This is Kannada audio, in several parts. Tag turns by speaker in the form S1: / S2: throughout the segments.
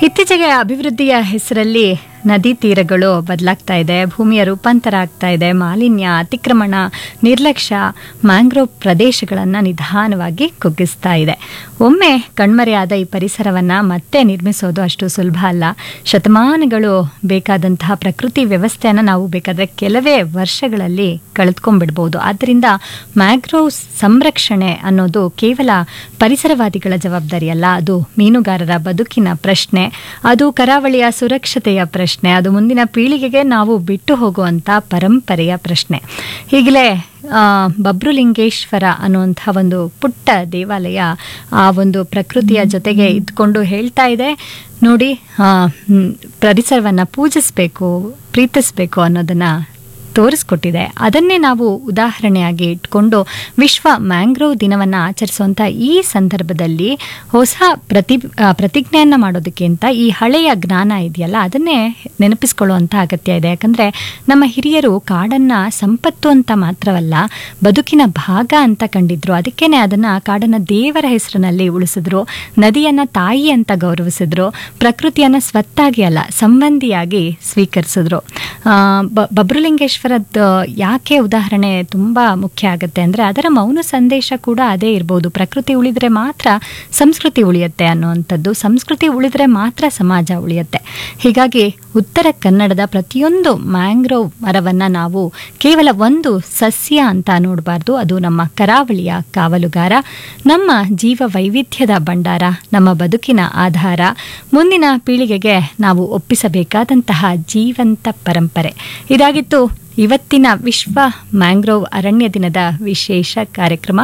S1: ಇತ್ತೀಚೆಗೆ ಅಭಿವೃದ್ಧಿಯ ಹೆಸರಲ್ಲಿ ನದಿ ತೀರಗಳು ಬದಲಾಗ್ತಾ ಇದೆ ಭೂಮಿಯ ರೂಪಾಂತರ ಆಗ್ತಾ ಇದೆ ಮಾಲಿನ್ಯ ಅತಿಕ್ರಮಣ ನಿರ್ಲಕ್ಷ್ಯ ಮ್ಯಾಂಗ್ರೋವ್ ಪ್ರದೇಶಗಳನ್ನು ನಿಧಾನವಾಗಿ ಕುಗ್ಗಿಸ್ತಾ ಇದೆ ಒಮ್ಮೆ ಕಣ್ಮರೆಯಾದ ಈ ಪರಿಸರವನ್ನು ಮತ್ತೆ ನಿರ್ಮಿಸೋದು ಅಷ್ಟು ಸುಲಭ ಅಲ್ಲ ಶತಮಾನಗಳು ಬೇಕಾದಂತಹ ಪ್ರಕೃತಿ ವ್ಯವಸ್ಥೆಯನ್ನು ನಾವು ಬೇಕಾದರೆ ಕೆಲವೇ ವರ್ಷಗಳಲ್ಲಿ ಕಳೆದುಕೊಂಡ್ಬಿಡ್ಬೋದು ಆದ್ದರಿಂದ ಮ್ಯಾಂಗ್ರೋವ್ ಸಂರಕ್ಷಣೆ ಅನ್ನೋದು ಕೇವಲ ಪರಿಸರವಾದಿಗಳ ಜವಾಬ್ದಾರಿಯಲ್ಲ ಅದು ಮೀನುಗಾರರ ಬದುಕಿನ ಪ್ರಶ್ನೆ ಅದು ಕರಾವಳಿಯ ಸುರಕ್ಷತೆಯ ಪ್ರಶ್ನೆ ಅದು ಮುಂದಿನ ಪೀಳಿಗೆಗೆ ನಾವು ಬಿಟ್ಟು ಹೋಗುವಂಥ ಪರಂಪರೆಯ ಪ್ರಶ್ನೆ ಈಗಲೇ ಆ, ಬಬ್ರುಲಿಂಗೇಶ್ವರ ಅನ್ನುವಂಥ ಒಂದು ಪುಟ್ಟ ದೇವಾಲಯ ಆ ಒಂದು ಪ್ರಕೃತಿಯ ಜೊತೆಗೆ ಇದ್ಕೊಂಡು ಹೇಳ್ತಾ ಇದೆ ನೋಡಿ ಆ, ಹ್ಮ್, ಪರಿಸರವನ್ನು ಪೂಜಿಸಬೇಕು ಪ್ರೀತಿಸಬೇಕು ಅನ್ನೋದನ್ನ ತೋರಿಸ್ಕೊಟ್ಟಿದೆ ಅದನ್ನೇ ನಾವು ಉದಾಹರಣೆಯಾಗಿ ಇಟ್ಕೊಂಡು ವಿಶ್ವ ಮ್ಯಾಂಗ್ರೋವ್ ದಿನವನ್ನು ಆಚರಿಸುವಂಥ ಈ ಸಂದರ್ಭದಲ್ಲಿ ಹೊಸ ಪ್ರತಿ ಆ, ಪ್ರತಿಜ್ಞೆಯನ್ನು ಮಾಡೋದಕ್ಕಿಂತ ಈ ಹಳೆಯ ಜ್ಞಾನ ಇದೆಯಲ್ಲ ಅದನ್ನೇ ನೆನಪಿಸ್ಕೊಳ್ಳುವಂಥ ಅಗತ್ಯ ಇದೆ ಯಾಕಂದರೆ ನಮ್ಮ ಹಿರಿಯರು ಕಾಡನ್ನು ಸಂಪತ್ತು ಅಂತ ಮಾತ್ರವಲ್ಲ ಬದುಕಿನ ಭಾಗ ಅಂತ ಕಂಡಿದ್ರು ಅದಕ್ಕೇನೆ ಅದನ್ನು ಕಾಡನ್ನು ದೇವರ ಹೆಸರಿನಲ್ಲಿ ಉಳಿಸಿದ್ರು ನದಿಯನ್ನು ತಾಯಿ ಅಂತ ಗೌರವಿಸಿದ್ರು ಪ್ರಕೃತಿಯನ್ನು ಸ್ವತ್ತಾಗಿ ಅಲ್ಲ ಸಂಬಂಧಿಯಾಗಿ ಸ್ವೀಕರಿಸಿದ್ರು ಆ, ಬ- ಬಬ್ರುಲಿಂಗೇಶ್ವರದ್ದು ಯಾಕೆ ಉದಾಹರಣೆ ತುಂಬ ಮುಖ್ಯ ಆಗುತ್ತೆ ಅಂದರೆ ಅದರ ಮೌನ ಸಂದೇಶ ಕೂಡ ಅದೇ ಇರ್ಬೋದು ಪ್ರಕೃತಿ ಉಳಿದ್ರೆ ಮಾತ್ರ ಸಂಸ್ಕೃತಿ ಉಳಿಯುತ್ತೆ ಅನ್ನುವಂಥದ್ದು ಸಂಸ್ಕೃತಿ ಉಳಿದ್ರೆ ಮಾತ್ರ ಸಮಾಜ ಉಳಿಯುತ್ತೆ ಹೀಗಾಗಿ ಉತ್ತರ ಕನ್ನಡದ ಪ್ರತಿಯೊಂದು ಮ್ಯಾಂಗ್ರೋವ್ ಮರವನ್ನು ನಾವು ಕೇವಲ ಒಂದು ಸಸ್ಯ ಅಂತ ನೋಡಬಾರ್ದು ಅದು ನಮ್ಮ ಕರಾವಳಿಯ ಕಾವಲುಗಾರ ನಮ್ಮ ಜೀವ ವೈವಿಧ್ಯದ ಭಂಡಾರ ನಮ್ಮ ಬದುಕಿನ ಆಧಾರ ಮುಂದಿನ ಪೀಳಿಗೆಗೆ ನಾವು ಒಪ್ಪಿಸಬೇಕಾದಂತಹ ಜೀವಂತ ಪರಂಪರೆ ಇದಾಗಿತ್ತು ಇವತ್ತಿನ ವಿಶ್ವ ಮ್ಯಾಂಗ್ರೋವ್ ಅರಣ್ಯ ದಿನದ ವಿಶೇಷ ಕಾರ್ಯಕ್ರಮ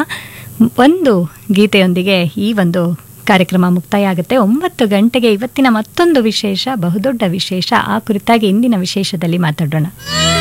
S1: ಒಂದು ಗೀತೆಯೊಂದಿಗೆ ಈ ಒಂದು ಕಾರ್ಯಕ್ರಮ ಮುಕ್ತಾಯ ಆಗುತ್ತೆ ಒಂಬತ್ತು ಗಂಟೆಗೆ ಇವತ್ತಿನ ಮತ್ತೊಂದು ವಿಶೇಷ ಬಹುದೊಡ್ಡ ವಿಶೇಷ ಆ ಕುರಿತಾಗಿ ಇಂದಿನ ವಿಶೇಷದಲ್ಲಿ ಮಾತಾಡೋಣ